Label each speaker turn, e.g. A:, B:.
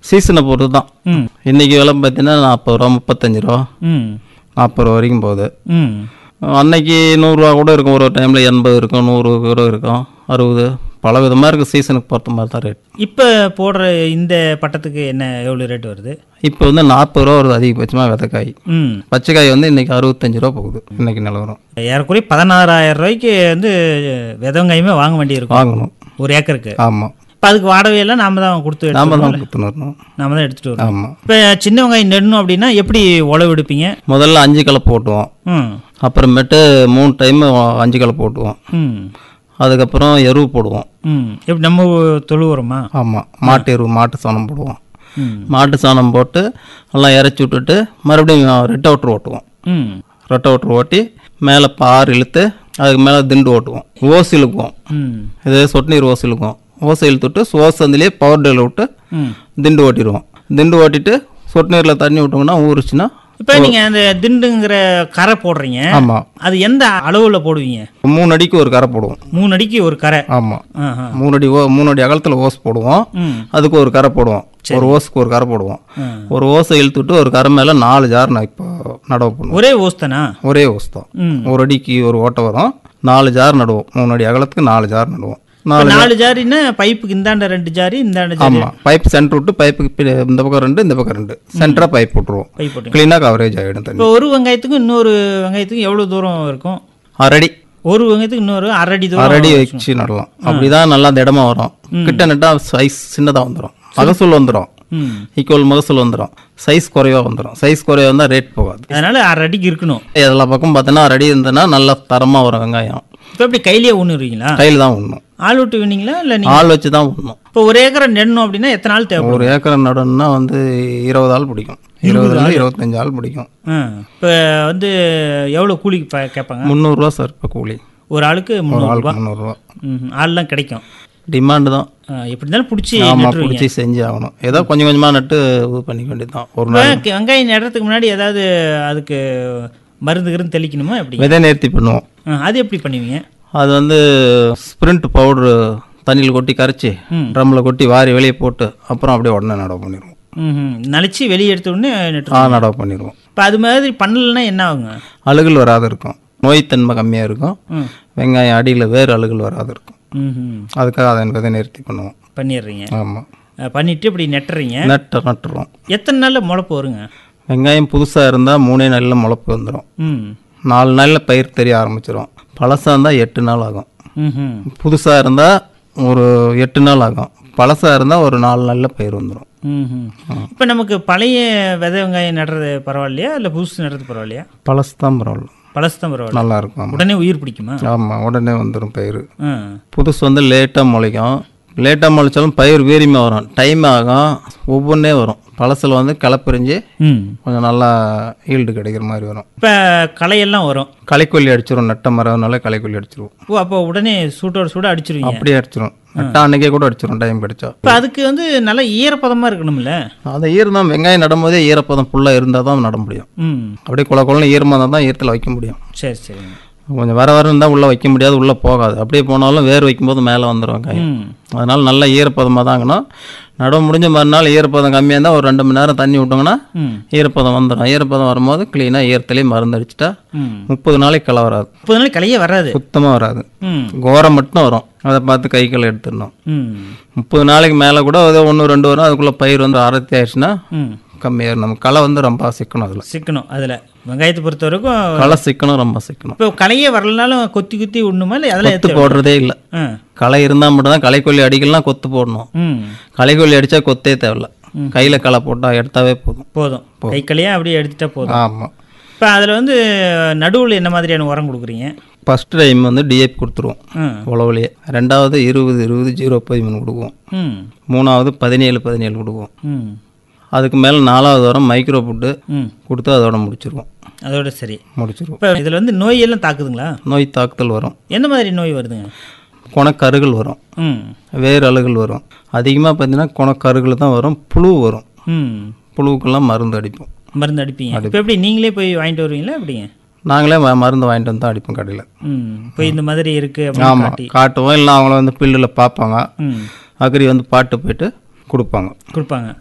A: சீசனை பொறுத்து தான்
B: ம்
A: இன்னைக்கு விலை பார்த்தீங்கன்னா நாற்பது ரூபா முப்பத்தஞ்சு ரூபா
B: ம்
A: நாற்பது ரூபா வரைக்கும் போகுது
B: ம்
A: அன்னைக்கு நூறுரூவா கூட இருக்கும் ஒரு டைமில் எண்பது இருக்கும் நூறு கூட இருக்கும் அறுபது பல விதமாக இருக்குது சீசனுக்கு பொறுத்த மாதிரி தான் ரேட்
B: இப்போ போடுற இந்த பட்டத்துக்கு என்ன எவ்வளோ ரேட் வருது
A: இப்போ வந்து நாற்பது ரூபா வருது அதிகபட்சமாக விதைக்காய்
B: ம்
A: பச்சைக்காய் வந்து இன்னைக்கு அறுபத்தஞ்சு ரூபா போகுது இன்னைக்கு நிலவரம்
B: ஏறக்குறைய பதினாறாயிரம் ரூபாய்க்கு வந்து விதவங்காயுமே வாங்க வேண்டியிருக்கும்
A: வாங்கணும்
B: ஒரு ஏக்கருக்கு
A: ஆமாம்
B: இப்போ அதுக்கு வாடகையெல்லாம் நாம தான் கொடுத்து
A: நாம
B: எடுத்து
A: தான் கொடுத்துன்னு வரணும்
B: நாம தான் எடுத்துகிட்டு வரோம்
A: ஆமாம்
B: இப்போ சின்ன வெங்காயம் நடணும் அப்படின்னா எப்படி உழவு எடுப்பீங்க
A: முதல்ல அஞ்சு கலப்பு ஓட்டுவோம்
B: ம்
A: அப்புறமேட்டு மூணு டைம் அஞ்சு கலப்பு ஓட்டுவோம்
B: ம்
A: அதுக்கப்புறம் எருவு போடுவோம்
B: ம் எப்படி நம்ம தொழு உரமா
A: ஆமாம் மாட்டு எருவு மாட்டு சாணம் போடுவோம்
B: ம்
A: மாட்டு சாணம் போட்டு எல்லாம் இறச்சி விட்டுட்டு மறுபடியும் ரெட்டை ஓட்டர் ஓட்டுவோம்
B: ம்
A: ரெட்டை ஓட்டர் ஓட்டி மேலே பார் இழுத்து அதுக்கு மேலே திண்டு ஓட்டுவோம் ஓசு இழுக்குவோம்
B: ம்
A: இதே சொட்டு நீர் ஓசு இழுக்குவோம் ஓசை இழுத்துட்டு ஓசு அதுலேயே பவர் டேல விட்டு
B: ம்
A: திண்டு ஓட்டிடுவோம் திண்டு ஓட்டிட்டு சொட்டு நீரில் தண்ணி விட்டோம்னா ஊறுச்சுன்னா
B: இப்போ நீங்கள் அந்த திண்டுங்கிற கரை போடுறீங்க
A: ஆமாம்
B: அது எந்த அளவில் போடுவீங்க
A: மூணு அடிக்கு ஒரு கரை போடுவோம்
B: மூணு அடிக்கு ஒரு கரை
A: ஆமாம்
B: ஆஹா.
A: மூணு அடி ஓ மூணு அடி அகலத்தில் ஓஸ் போடுவோம்
B: ம்
A: அதுக்கு ஒரு கரை போடுவோம் ஒரு ஓஸுக்கு ஒரு கரை போடுவோம்
B: ஆ.
A: ஒரு ஓசை இழுத்துட்டு ஒரு கரை மேலே நாலு ஜார் நான் இப்போ நடவு பண்ணுவோம்
B: ஒரே ஓஸ்தானா
A: ஒரே ஓஸ் தான்
B: ம்
A: ஒரு அடிக்கு ஒரு ஓட்டை வரும் நாலு ஜார் நடுவோம் மூணு அடி அகலத்துக்கு நாலு ஜார் நடுவோம் நாலு
B: நாலு ஜாரின்னா பைப்புக்கு இந்தாண்ட ரெண்டு ஜாரி இந்தாண்ட ஜாரி
A: ஆமாம் பைப் சென்டர் விட்டு பைப்புக்கு பின்ன- இந்த பக்கம் ரெண்டு இந்த பக்கம் ரெண்டு சென்டராக பைப் விட்டுருவோம்
B: பைப் போட்டு
A: க்ளீனாக கவரேஜ் ஆகிடும் தண்ணி
B: இப்போ ஒரு வெங்காயத்துக்கும் இன்னொரு வெங்காயத்துக்கும் எவ்வளோ தூரம் இருக்கும்
A: அரடி
B: ஒரு வெங்காயத்துக்கு இன்னொரு அரை அடி தூரம்
A: அரடி வச்சு நடலாம் அப்படிதான் நல்லா அந்த இடமா வரும் கிட்ட நட்டா சைஸ் சின்னதாக வந்துடும் மகசூல் வந்துடும்
B: ம்
A: ஈக்குவல் மகசூல் வந்துடும் சைஸ் குறைவாக வந்துடும் சைஸ் குறைவாக இருந்தால் ரேட் போகாது
B: அதனால அரை அடிக்கு இருக்கணும்
A: எல்லா பக்கம் பார்த்தோன்னா அரடி இருந்ததுன்னா நல்லா தரமாக வரும் வெங்காயம்
B: இப்போ எப்படி கையிலேயே ஒன்றுறீங்களா
A: கையில் தான் உண்ணும்
B: ஆள் விட்டு வினீங்களா இல்லை நீங்கள்
A: ஆள் வச்சு தான் உண்ணும்
B: இப்போ ஒரு ஏக்கரை நெடணும் அப்படின்னா எத்தனை நாள் தேவை
A: ஒரு ஏக்கர் நடணும்னா வந்து இருபது ஆள் பிடிக்கும் இருபதுலேருந்து இருபத்தஞ்சு ஆள் பிடிக்கும்
B: ஆ இப்போ வந்து எவ்வளோ கூலிக்கு ப- கேட்பாங்க
A: முந்நூறுரூவா சார் இப்போ கூலி
B: ஒரு ஆளுக்கு
A: ஒரு
B: முந்நூறுபா
A: ஆளுக்கு முந்நூறுரூவா
B: ம் ஆள்லாம் கிடைக்கும்
A: டிமாண்டு தான்
B: ஆ, எப்படி இருந்தாலும் பிடிச்சி
A: ஆமாம்
B: நட்டுருவீங்க
A: பிடிச்சி செஞ்சு ஆகணும் ஏதோ கொஞ்சம் கொஞ்சமாக நட்டு இது பண்ணிக்க வேண்டியது தான் ஒரு நாள்
B: இப்போ வெங்காயம் நடுறதுக்கு முன்னாடி ஏதாவது அதுக்கு மருந்து கிருந்து தெளிக்கணுமா எப்படி
A: விதை நேர்த்தி பண்ணுவோம்
B: ஆ, அது எப்படி பண்ணுவீங்க
A: அது வந்து ஸ்ப்ரிண்ட் பவுட்ரு தண்ணியில் கொட்டி கரைச்சி
B: ம்.
A: ட்ரம்மில் கொட்டி வாரி வெளியே போட்டு அப்புறம் அப்படியே உடனே நடவு பண்ணிடுவோம்
B: ம் நலிச்சு வெளியே எடுத்த உடனே
A: ஆ
B: நட்டுருவோம்
A: நடவு பண்ணிடுவோம்
B: இப்போ அது மாதிரி பண்ணலைன்னா என்ன ஆகுங்க
A: அழுகல் வராது இருக்கும் நோய்த்தன்மை கம்மியாக இருக்கும்
B: ம்
A: வெங்காயம் அடியில் வேறு அழுகல் வராது இருக்கும்
B: ம்
A: அதுக்காக அதை விதை நேர்த்தி பண்ணுவோம்
B: பண்ணிடுறீங்க
A: ஆமாம்
B: ஆ, பண்ணிட்டு இப்படி நட்டுறீங்க
A: நட்டு நட்டுருவோம்
B: எத்தனை நாளில் முளைப்பு வருங்க
A: வெங்காயம் புதுசாக இருந்தால் மூணே நாளில் முளைப்பு வந்துடும்
B: ம்
A: நாலு நாளில் பயிர் தெரிய ஆரம்பிச்சிடும் பழசாக இருந்தால் எட்டு நாள் ஆகும்
B: ம்
A: புதுசாக இருந்தால் ஒரு எட்டு நாள் ஆகும் பழசாக இருந்தால் ஒரு நாலு நாளில் பயிர் வந்துடும்
B: ம் இப்போ நமக்கு பழைய விதை வெங்காயம் நடுறது பரவாயில்லையா இல்லை புதுசு நடுறது பரவாயில்லையா
A: பழசு தான் பரவாயில்ல
B: பழசு தான் பரவாயில்ல
A: நல்லா இருக்கும் ஆமாம்
B: உடனே உயிர் பிடிக்குமா
A: ஆமாம் உடனே வந்துடும் பயிர்
B: ஆ
A: புதுசு வந்து லேட்டாக முளைக்கும் லேட்டாக முளைச்சாலும் பயிர் வீரியமாக வரும் டைம் ஆகும் ஒவ்வொன்றே வரும் பழசில் வந்து கிளப்பிரிஞ்சு
B: ம்
A: கொஞ்சம் நல்லா ஈல்டு கிடைக்கிற மாதிரி வரும்
B: இப்போ களையெல்லாம் வரும்
A: களைக்கொல்லி அடிச்சிரும் நட்ட மரம்னால களைக்கொல்லி அடிச்சிருவோம்
B: ஓ அப்போ உடனே சூட்டோட சூட அடிச்சிருவீங்க
A: அப்படியே அடிச்சிரும் நட்டா அன்னைக்கே கூட அடிச்சிரும் டைம் கிடைச்சா
B: இப்போ அதுக்கு வந்து நல்லா ஈரப்பதமாக இருக்கணும்ல
A: அந்த ஈரம் தான் வெங்காயம் நடும்போதே ஈரப்பதம் ஃபுல்லாக இருந்தால் தான் நட முடியும்
B: ம்
A: அப்படியே குல குளம் ஈரமாக இருந்தால் தான் ஈரத்தில் வைக்க முடியும்
B: சரி சரிங்க
A: கொஞ்சம் வர வர இருந்தால் உள்ளே வைக்க முடியாது உள்ளே போகாது அப்படியே போனாலும் வேர் வைக்கும்போது மேலே வந்துடும் வெங்காயம்
B: ம்
A: அதனால் நல்ல ஈரப்பதமாக தாங்கணும் நடவு முடிஞ்ச மறுநாள் ஈரப்பதம் கம்மியாக இருந்தால் ஒரு ரெண்டு மணி நேரம் தண்ணி விட்டோங்கன்னா
B: ம்
A: ஈரப்பதம் வந்துடும் ஈரப்பதம் வரும்போது க்ளீனாக ஈரத்துலேயே மருந்து அடிச்சிட்டா
B: ம்
A: முப்பது நாளைக்கு களை வராது
B: முப்பது நாளைக்கு களையே வராது
A: சுத்தமாக வராது
B: ம்
A: கோரம் மட்டும் வரும் அதை பார்த்து கை களை எடுத்துடணும்
B: ம்
A: முப்பது நாளைக்கு மேலே கூட ஏதோ ஒன்று ரெண்டு வரும் அதுக்குள்ளே பயிர் வந்து அரைத்தி ஆயிடுச்சுன்னா
B: ம்
A: கம்மியாக நம்ம களை வந்து ரொம்ப சிக்கணும் அதில்
B: சிக்கணும் அதில் வெங்காயத்தை பொறுத்த வரைக்கும்
A: களை சிக்கணும் ரொம்ப சிக்கணும்
B: இப்போ களையே வரலனாலும் கொத்தி குத்தி விடணுமா இல்லை அதெல்லாம்
A: கொத்து
B: ஏற்ற
A: போடுறதே இல்லை
B: ஆ
A: களை இருந்தால் மட்டும்தான் களைக்கொல்லி அடிக்கலாம் கொத்து போடணும்
B: ம்
A: களைக்கொல்லி அடித்தா கொத்தே தேவையில்ல கையில் களை போட்டால் எடுத்தாவே போதும்
B: போதும் கை களையாக அப்படியே எடுத்துட்டா போதும்
A: ஆமாம்
B: இப்போ அதில் வந்து நடுவில் என்ன மாதிரியான உரம் கொடுக்குறீங்க
A: ஃபஸ்ட் டைம் வந்து டிஏபி கொடுத்துருவோம்
B: ம்
A: உழவுலையே ரெண்டாவது இருபது இருபது ஜீரோ பதிமூணு கொடுக்குவோம்
B: ம்
A: மூணாவது பதினேழு பதினேழு கொடுக்குவோம்
B: ம்
A: அதுக்கு மேலே நாலாவது வாரம் மைக்ரோ ஃபுட்டு
B: ம்
A: கொடுத்து அதோட முடிச்சிருவோம்
B: அதோட சரி
A: முடிச்சிருவோம்
B: இப்போ இதில் வந்து நோயெல்லாம் தாக்குதுங்களா
A: நோய் தாக்குதல் வரும்
B: எந்த மாதிரி நோய் வருதுங்க
A: குணக்கருகள் வரும்
B: ம்
A: வேறு அழுகல் வரும் அதிகமாக பார்த்தீங்கன்னா குணக்கருகள் தான் வரும் புழு வரும்
B: ம்
A: புழுவுக்கெல்லாம் மருந்து அடிப்போம்
B: மருந்து அடிப்பீங்க இப்போ எப்படி நீங்களே போய் வாங்கிட்டு வருவீங்களா எப்படிங்க
A: நாங்களே ம- மருந்து வாங்கிட்டு வந்து தான் அடிப்போம் கடையில்
B: ம் இப்போ இந்த மாதிரி இருக்குது அப்படின்னு
A: ஆமாம்
B: காட்டி
A: காட்டுவோம் இல்லை அவங்கள வந்து பில்லில் பார்ப்பாங்க
B: ம்
A: அக்ரி வந்து பாட்டு போயிட்டு கொடுப்பாங்க
B: கொடுப்பாங்க